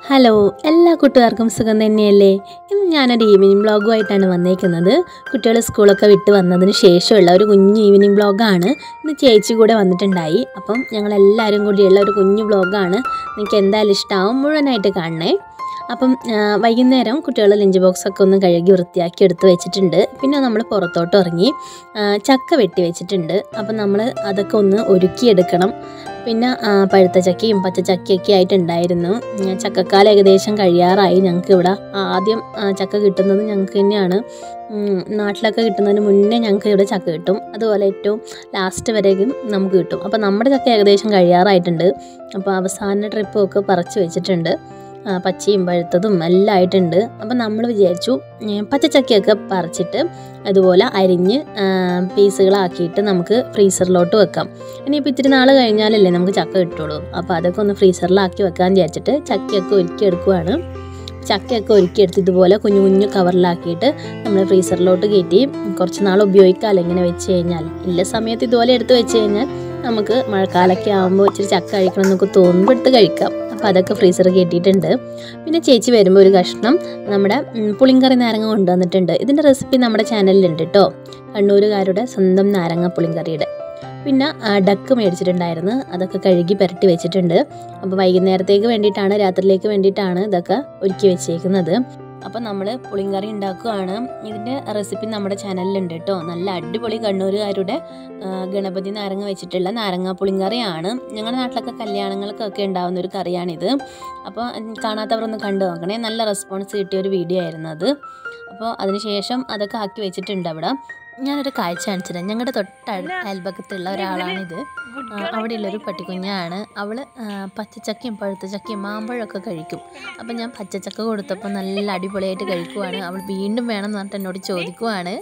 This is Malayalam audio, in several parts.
ഹലോ എല്ലാ കൂട്ടുകാർക്കും സുഖം തന്നെയല്ലേ ഇന്ന് ഞാനൊരു ഈവനിങ് ബ്ലോഗുമായിട്ടാണ് വന്നേക്കുന്നത് കുട്ടികൾ സ്കൂളൊക്കെ വിട്ട് വന്നതിന് ശേഷമുള്ള ഒരു കുഞ്ഞു ഈവനിങ് ബ്ലോഗാണ് ഇന്ന് ചേച്ചി കൂടെ വന്നിട്ടുണ്ടായി അപ്പം ഞങ്ങളെല്ലാവരും കൂടിയുള്ള ഒരു കുഞ്ഞു ബ്ലോഗാണ് നിങ്ങൾക്ക് എന്തായാലും ഇഷ്ടമാവും മുഴുവനായിട്ട് കാണണേ അപ്പം ആ, വൈകുന്നേരം കുട്ടികൾ ലഞ്ച് ബോക്സൊക്കെ ഒന്ന് കഴുകി വൃത്തിയാക്കി എടുത്ത് വെച്ചിട്ടുണ്ട് പിന്നെ നമ്മൾ പുറത്തോട്ട് ഇറങ്ങി ആ, ചക്ക വെട്ടി വെച്ചിട്ടുണ്ട് അപ്പം നമ്മൾ അതൊക്കെ ഒന്ന് ഒരുക്കിയെടുക്കണം പിന്നെ ആ, പഴുത്ത ചക്കയും പച്ച ചക്കയൊക്കെ ആയിട്ടുണ്ടായിരുന്നു ഉം, ചക്കക്കാലം ഏകദേശം കഴിയാറായി ഞങ്ങൾക്ക് ഇവിടെ ആദ്യം ആ, ചക്ക കിട്ടുന്നത് ഞങ്ങൾക്ക് തന്നെയാണ് ഉം, നാട്ടിലൊക്കെ കിട്ടുന്നതിന് മുന്നേ ഞങ്ങൾക്ക് ഇവിടെ ചക്ക കിട്ടും അതുപോലെ ഏറ്റവും ലാസ്റ്റ് വരെയും നമുക്ക് കിട്ടും അപ്പോൾ നമ്മുടെ ചക്ക ഏകദേശം കഴിയാറായിട്ടുണ്ട് അപ്പോൾ അവസാന ട്രിപ്പും ഒക്കെ പറിച്ച് വെച്ചിട്ടുണ്ട് ആ, പച്ചയും പഴുത്തതും എല്ലാം ആയിട്ടുണ്ട് അപ്പം നമ്മൾ വിചാരിച്ചു ഉം, പച്ചച്ചക്കയൊക്കെ പറിച്ചിട്ട് അതുപോലെ അരിഞ്ഞ് ആ, പീസുകളാക്കിയിട്ട് നമുക്ക് ഫ്രീസറിലോട്ട് വെക്കാം ഇനിയിപ്പോൾ ഇത്തിരി നാൾ കഴിഞ്ഞാലല്ലേ നമുക്ക് ചക്ക കിട്ടുള്ളൂ അപ്പോൾ അതൊക്കെ ഒന്ന് ഫ്രീസറിലാക്കി വെക്കാൻ വിചാരിച്ചിട്ട് ചക്കയൊക്കെ ഒരുക്കിയെടുക്കുവാണ് ചക്കയൊക്കെ ഒരുക്കിയെടുത്ത് ഇതുപോലെ കുഞ്ഞു കുഞ്ഞു കവറിലാക്കിയിട്ട് നമ്മൾ ഫ്രീസറിലോട്ട് കയറ്റി കുറച്ച് നാൾ ഉപയോഗിക്കാമല്ലോ ഇങ്ങനെ വെച്ച് കഴിഞ്ഞാൽ ഇല്ല സമയത്ത് ഇതുപോലെ എടുത്ത് വെച്ച് കഴിഞ്ഞാൽ നമുക്ക് മഴക്കാലമൊക്കെ ആകുമ്പോൾ ഇച്ചിരി ചക്ക കഴിക്കണം എന്നൊക്കെ തോന്നുമ്പോൾ എടുത്ത് കഴിക്കാം അപ്പോൾ അതൊക്കെ ഫ്രീസറിൽ കയറ്റിയിട്ടുണ്ട് പിന്നെ ചേച്ചി വരുമ്പോൾ ഒരു കഷ്ണം നമ്മുടെ ഉം, പുളിങ്കറി നാരങ്ങ കൊണ്ടുവന്നിട്ടുണ്ട് ഇതിൻ്റെ റെസിപ്പി നമ്മുടെ ചാനലിലുണ്ട് കേട്ടോ കണ്ണൂരുകാരുടെ സ്വന്തം നാരങ്ങ പുളിങ്കറിയുടെ പിന്നെ ആ, ഡക്ക് മേടിച്ചിട്ടുണ്ടായിരുന്നു അതൊക്കെ കഴുകി പുരട്ടി വെച്ചിട്ടുണ്ട് അപ്പോൾ വൈകുന്നേരത്തേക്ക് വേണ്ടിയിട്ടാണ് രാത്രിയിലേക്ക് വേണ്ടിയിട്ടാണ് ഇതൊക്കെ ഒരുക്കി വെച്ചേക്കുന്നത് അപ്പോൾ നമ്മൾ പുളിങ്കറി ഉണ്ടാക്കുകയാണ് ഇതിൻ്റെ റെസിപ്പി നമ്മുടെ ചാനലിലുണ്ട് കേട്ടോ നല്ല അടിപൊളി കണ്ണൂരുകാരുടെ ആ, ഗണപതി നാരങ്ങ വെച്ചിട്ടുള്ള നാരങ്ങ പുളിങ്കറിയാണ് ഞങ്ങളുടെ നാട്ടിലൊക്കെ കല്യാണങ്ങൾക്കൊക്കെ ഉണ്ടാകുന്ന ഒരു കറിയാണിത് അപ്പോൾ ഉം, കാണാത്തവരൊന്ന് കണ്ടു നോക്കണേ നല്ല റെസ്പോൺസ് കിട്ടിയ ഒരു വീഡിയോ ആയിരുന്നു അത് അപ്പോൾ അതിനുശേഷം അതൊക്കെ ആക്കി വെച്ചിട്ടുണ്ട് അവിടെ ഞാനൊരു കാഴ്ച കാണിച്ചില്ല ഞങ്ങളുടെ തൊട്ട അയൽപക്കത്തുള്ള ഒരാളാണിത് ആ, അവിടെയുള്ളൊരു പട്ടിക്കുഞ്ഞാണ് അവള് ആ, പച്ചച്ചക്കയും പഴുത്ത ചക്കയും മാമ്പഴമൊക്കെ കഴിക്കും അപ്പം ഞാൻ പച്ചച്ചക്ക കൊടുത്തപ്പോൾ നല്ല അടിപൊളിയായിട്ട് കഴിക്കുവാണ് അവൾ വീണ്ടും വേണം എന്ന് പറഞ്ഞിട്ട് എന്നോട് ചോദിക്കുവാണ്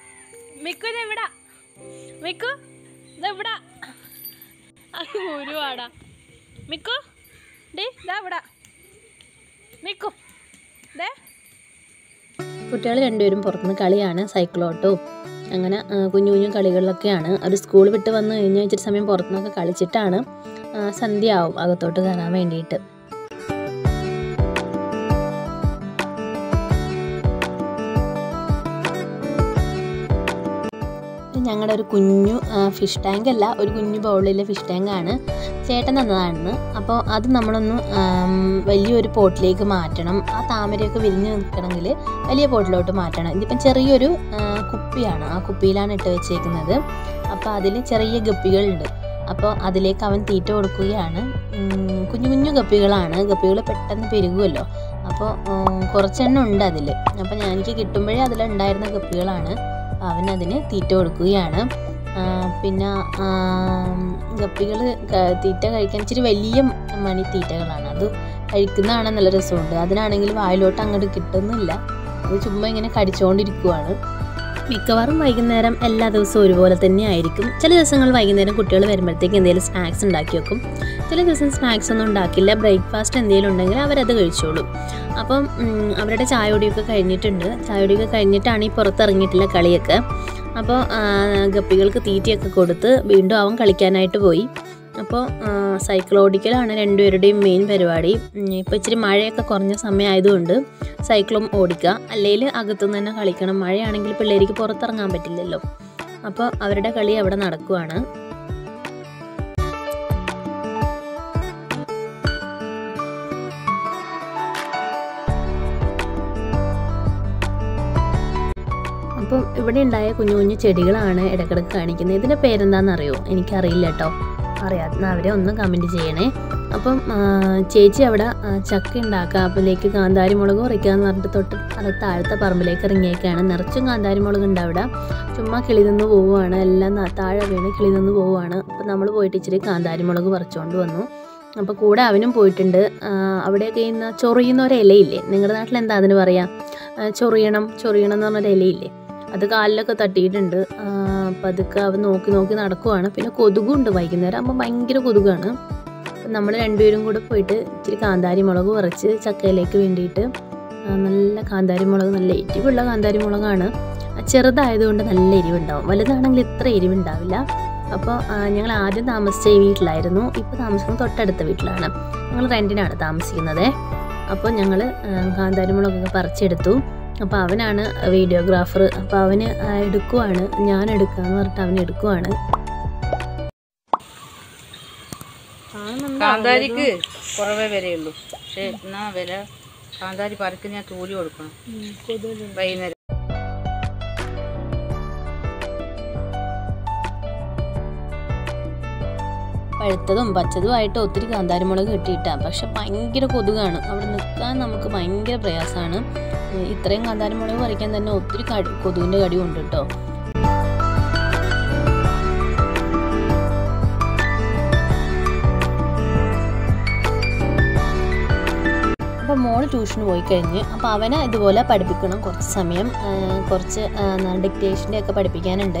മിക്കു എവിടാ മിക്കു ഇതെവിടാ ഒരുപാടാ മിക്കു ഡേ ഇതാ ഇവിടെ മിക്കു ദേ കുട്ടികൾ രണ്ടുപേരും പുറത്തുനിന്ന് കളിയാണ് സൈക്കിളോട്ടും അങ്ങനെ ആ, കുഞ്ഞു കുഞ്ഞു കളികളിലൊക്കെയാണ് അവർ സ്കൂൾ വിട്ട് വന്ന് കഴിഞ്ഞാൽ ഇച്ചിരി സമയം പുറത്തുനിന്നൊക്കെ കളിച്ചിട്ടാണ് ആ, സന്ധ്യയാവും അകത്തോട്ട് കയറാൻ വേണ്ടിയിട്ട് ഇത് ഞങ്ങളുടെ ഒരു കുഞ്ഞു ഫിഷ് ടാങ്ക് അല്ല ഒരു കുഞ്ഞു ബൗളിലെ ഫിഷ് ടാങ്കാണ് ചേട്ടൻ തന്നതാണ് അപ്പോൾ അത് നമ്മളൊന്ന് ആം, വലിയൊരു പോട്ടിലേക്ക് മാറ്റണം ആ താമരയൊക്കെ വിരിഞ്ഞ് നിൽക്കണമെങ്കിൽ വലിയ പോട്ടിലോട്ട് മാറ്റണം ഇതിപ്പം ചെറിയൊരു ആ, കുപ്പിയാണ് ആ കുപ്പിയിലാണ് ഇട്ട് വെച്ചേക്കുന്നത് അപ്പോൾ അതിൽ ചെറിയ ഗപ്പികളുണ്ട് അപ്പോൾ അതിലേക്ക് അവൻ തീറ്റ കൊടുക്കുകയാണ് ഉം, കുഞ്ഞു കുഞ്ഞു ഗപ്പികളാണ് ഗപ്പികൾ പെട്ടെന്ന് പെരുകുമല്ലോ അപ്പോൾ ഉം, കുറച്ചെണ്ണം ഉണ്ട് അതിൽ അപ്പോൾ ഞാൻ എനിക്ക് കിട്ടുമ്പോഴേ അതിലുണ്ടായിരുന്ന ഗപ്പികളാണ് അവൻ അതിന് തീറ്റ കൊടുക്കുകയാണ് ആ, പിന്നെ ഗപ്പികൾ തീറ്റ കഴിക്കാൻ ഇച്ചിരി വലിയ മണി തീറ്റകളാണ് അത് കഴിക്കുന്നതാണ് നല്ല രസമുണ്ട് അതിനാണെങ്കിൽ വായിലോട്ട് അങ്ങോട്ട് കിട്ടുന്നില്ല അത് ചുമ്മാ ഇങ്ങനെ കടിച്ചുകൊണ്ടിരിക്കുവാണ് മിക്കവാറും വൈകുന്നേരം എല്ലാ ദിവസവും ഒരുപോലെ തന്നെ ആയിരിക്കും ചില ദിവസങ്ങൾ വൈകുന്നേരം കുട്ടികൾ വരുമ്പോഴത്തേക്ക് എന്തെങ്കിലും സ്നാക്സ് ഉണ്ടാക്കി വെക്കും ചില ദിവസം സ്നാക്സ് ഒന്നും ഉണ്ടാക്കില്ല ബ്രേക്ക്ഫാസ്റ്റ് എന്തെങ്കിലും ഉണ്ടെങ്കിൽ അവരത് കഴിച്ചോളും അപ്പം ഉം, അവരുടെ ചായയൊടിയൊക്കെ കഴിഞ്ഞിട്ടുണ്ട് ചായയൊടിയൊക്കെ കഴിഞ്ഞിട്ടാണ് ഈ പുറത്തിറങ്ങിയിട്ടുള്ള കളിയൊക്കെ അപ്പോൾ ആ, ഗപ്പികൾക്ക് തീറ്റയൊക്കെ കൊടുത്ത് വീണ്ടും അവൻ കളിക്കാനായിട്ട് പോയി അപ്പോൾ സൈക്കിൾ ഓടിക്കലാണ് രണ്ടുപേരുടെയും മെയിൻ പരിപാടി ഇപ്പോൾ ഇച്ചിരി മഴയൊക്കെ കുറഞ്ഞ സമയമായതുകൊണ്ട് സൈക്കിളും ഓടിക്കുക അല്ലെങ്കിൽ അകത്തുനിന്ന് തന്നെ കളിക്കണം മഴയാണെങ്കിൽ പിള്ളേർക്ക് പുറത്തിറങ്ങാൻ പറ്റില്ലല്ലോ അപ്പോൾ അവരുടെ കളി അവിടെ നടക്കുവാണ് അപ്പം ഇവിടെ ഉണ്ടായ കുഞ്ഞു കുഞ്ഞു ചെടികളാണ് ഇടക്കിടക്ക് കാണിക്കുന്നത് ഇതിൻ്റെ പേരെന്താണെന്ന് അറിയോ എനിക്കറിയില്ല കേട്ടോ അറിയാത്ത അവരെ ഒന്ന് കമൻറ്റ് ചെയ്യണേ അപ്പം ആ, ചേച്ചി അവിടെ ആ, ചക്ക ഉണ്ടാക്കുക അപ്പോഴേക്ക് കാന്താരി മുളക് പറിക്കാന്ന് പറഞ്ഞിട്ട് തൊട്ട് അത് താഴത്തെ പറമ്പിലേക്ക് ഇറങ്ങിയേക്കാണ് നിറച്ചും കാന്താരി മുളക് ഉണ്ട് അവിടെ ചുമ്മാ കിളി നിന്ന് പോവുകയാണ് എല്ലാം ന- താഴെ വീണ് കിളി നിന്ന് പോവുകയാണ് അപ്പം നമ്മൾ പോയിട്ട് ഇച്ചിരി കാന്താരി മുളക് പറിച്ചുകൊണ്ട് വന്നു അപ്പോൾ കൂടെ അവനും പോയിട്ടുണ്ട് ആ, അവിടെയൊക്കെ ഇന്ന് ചൊറിയുന്ന ഒരു ഇലയില്ലേ നിങ്ങളുടെ നാട്ടിൽ എന്താ അതിന് പറയാം ആ, ചൊറിയണം ചൊറിയണം എന്ന് പറഞ്ഞൊരു ഇലയില്ലേ അത് കാലിലൊക്കെ തട്ടിയിട്ടുണ്ട് ആ, അപ്പം അതൊക്കെ അവൻ നോക്കി നോക്കി നടക്കുവാണ് പിന്നെ കൊതുകുണ്ട് വൈകുന്നേരം ആകുമ്പോൾ ഭയങ്കര കൊതുകാണ് നമ്മൾ രണ്ടുപേരും കൂടെ പോയിട്ട് ഇച്ചിരി കാന്താരി മുളക് കുറച്ച് ചക്കയിലേക്ക് വേണ്ടിയിട്ട് ആ, നല്ല കാന്താരി മുളക് നല്ല എരിവുള്ള കാന്താരി മുളകാണ് ആ, ചെറുതായതുകൊണ്ട് നല്ല എരിവുണ്ടാവും വലുതാണെങ്കിൽ ഇത്ര എരിവുണ്ടാവില്ല അപ്പോൾ ഞങ്ങൾ ആദ്യം താമസിച്ച ഈ വീട്ടിലായിരുന്നു ഇപ്പോൾ താമസിക്കുന്നത് തൊട്ടടുത്ത വീട്ടിലാണ് ഞങ്ങൾ റെൻറ്റിനാണ് താമസിക്കുന്നത് അപ്പോൾ ഞങ്ങൾ കാന്താരിമുളകൊക്കെ പറിച്ചെടുത്തു അപ്പോൾ അവനാണ് വീഡിയോഗ്രാഫർ അപ്പോൾ അവന് ആ, എടുക്കുവാണ് ഞാൻ എടുക്കാന്ന് പറഞ്ഞിട്ട് അവൻ എടുക്കുവാണ് കാന്താരിക്ക് കുറവേ വിലയുള്ളൂ പക്ഷെ എന്നാ വില കാന്താരി പറിക്കുന്ന ഞാൻ കൂലി കൊടുക്കണം വൈകുന്നേരം പഴുത്തതും പച്ചതുമായിട്ട് ഒത്തിരി കാന്താരിമുളക് കിട്ടിയിട്ടാണ് പക്ഷെ ഭയങ്കര കൊതുകാണ് അവിടെ നിൽക്കാൻ നമുക്ക് ഭയങ്കര പ്രയാസമാണ് ഇത്രയും കാന്താരിമുളക് പറിക്കാൻ തന്നെ ഒത്തിരി കടി കൊതുകിൻ്റെ കടി ഉണ്ട് കേട്ടോ അപ്പോൾ മോള് ട്യൂഷന് പോയി കഴിഞ്ഞ് അപ്പോൾ അവനെ ഇതുപോലെ പഠിപ്പിക്കണം കുറച്ച് സമയം ആ, കുറച്ച് ഡിക്റ്റേഷൻ്റെ ഒക്കെ പഠിപ്പിക്കാനുണ്ട്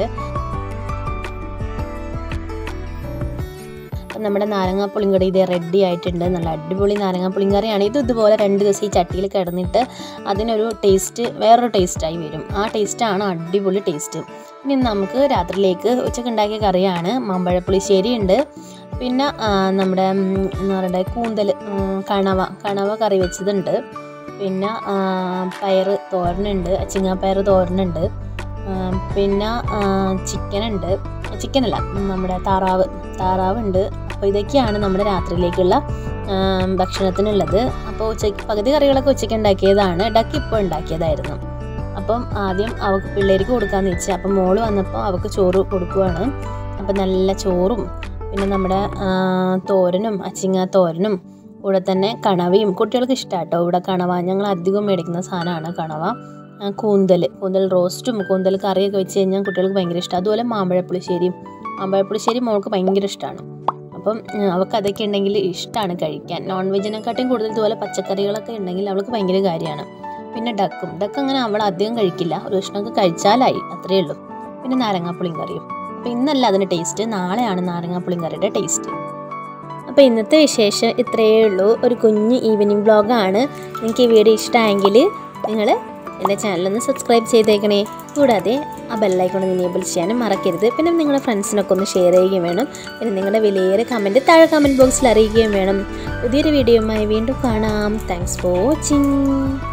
അപ്പം നമ്മുടെ നാരങ്ങാ പുളിങ്കറി ഇത് റെഡി ആയിട്ടുണ്ട് നല്ല അടിപൊളി നാരങ്ങാ പുളിങ്കറിയാണ് ഇത് ഇതുപോലെ രണ്ട് ദിവസം ഈ ചട്ടിയിൽ കിടന്നിട്ട് അതിനൊരു ടേസ്റ്റ് വേറൊരു ടേസ്റ്റായി വരും ആ ടേസ്റ്റാണ് അടിപൊളി ടേസ്റ്റ് ഇനി നമുക്ക് രാത്രിയിലേക്ക് ഉച്ചക്ക് ഉണ്ടാക്കിയ കറിയാണ് മാമ്പഴ പുളിശ്ശേരി ഉണ്ട് പിന്നെ ആ, നമ്മുടെ ഉം, എന്താ പറയുക കൂന്തൽ ഉം, കണവ കണവ കറി വെച്ചതുണ്ട് പിന്നെ ആ, പയറ് തോരനുണ്ട് ചിങ്ങാപ്പയറ് തോരനുണ്ട് ആ, പിന്നെ ചിക്കനുണ്ട് ചിക്കനല്ല നമ്മുടെ താറാവ് താറാവുണ്ട് അപ്പോൾ ഇതൊക്കെയാണ് നമ്മുടെ രാത്രിയിലേക്കുള്ള ആ, ഭക്ഷണത്തിനുള്ളത് അപ്പോൾ ഉച്ചയ്ക്ക് പകുതി കറികളൊക്കെ ഉച്ചയ്ക്ക് ഉണ്ടാക്കിയതാണ് ഡക്ക് ഇപ്പോൾ ഉണ്ടാക്കിയതായിരുന്നു അപ്പം ആദ്യം അവൾക്ക് പിള്ളേർക്ക് കൊടുക്കാമെന്ന് വെച്ചാൽ അപ്പം മോള് വന്നപ്പോൾ അവൾക്ക് ചോറ് കൊടുക്കുവാണ് അപ്പം നല്ല ചോറും പിന്നെ നമ്മുടെ ആ, തോരനും അച്ചിങ്ങ തോരനും കൂടെ തന്നെ കണവയും കുട്ടികൾക്ക് ഇഷ്ടമാട്ടോ ഇവിടെ കണവ ഞങ്ങൾ അധികം മേടിക്കുന്ന സാധനമാണ് കണവ ആ, കൂന്തൽ കൂന്തൽ റോസ്റ്റും കൂന്തൽ കറിയൊക്കെ വെച്ച് കഴിഞ്ഞാൽ കുട്ടികൾക്ക് ഭയങ്കര ഇഷ്ടം അതുപോലെ മാമ്പഴപ്പുളിശ്ശേരിയും മാമ്പഴപ്പുളിശ്ശേരി മോൾക്ക് ഭയങ്കര ഇഷ്ടമാണ് അപ്പം ഉം, അവൾക്ക് അതൊക്കെ ഉണ്ടെങ്കിൽ ഇഷ്ടമാണ് കഴിക്കാൻ നോൺ വെജിനെക്കാട്ടിയും കൂടുതൽ ഇതുപോലെ പച്ചക്കറികളൊക്കെ ഉണ്ടെങ്കിൽ അവൾക്ക് ഭയങ്കര കാര്യമാണ് പിന്നെ ഡക്കും ഡക്ക് അങ്ങനെ അവൾ അധികം കഴിക്കില്ല ഒരു കഷ്ണമൊക്കെ കഴിച്ചാലായി അത്രയേ ഉള്ളൂ പിന്നെ നാരങ്ങാപ്പുളിയും കറിയും അപ്പോൾ ഇന്നല്ല അതിൻ്റെ ടേസ്റ്റ് നാളെയാണ് നാരങ്ങാപ്പുളിയും കറിയുടെ ടേസ്റ്റ് അപ്പോൾ ഇന്നത്തെ വിശേഷം ഇത്രയേ ഉള്ളൂ ഒരു കുഞ്ഞ് ഈവനിങ് വ്ളോഗാണ് നിങ്ങൾക്ക് ഈ വീഡിയോ ഇഷ്ടമായെങ്കിൽ നിങ്ങൾ എൻ്റെ ചാനലൊന്ന് സബ്സ്ക്രൈബ് ചെയ്തേക്കണേ കൂടാതെ ആ ബെല്ലൈക്കൺ എനേബിൾ ചെയ്യാനും മറക്കരുത് പിന്നെ നിങ്ങളുടെ ഫ്രണ്ട്സിനൊക്കെ ഒന്ന് ഷെയർ ചെയ്യുകയും വേണം പിന്നെ നിങ്ങളുടെ വിലയേറെ കമൻറ്റ് താഴെ കമൻറ്റ് ബോക്സിൽ അറിയിക്കുകയും വേണം പുതിയൊരു വീഡിയോയുമായി വീണ്ടും കാണാം താങ്ക്സ് ഫോർ വാച്ചിങ്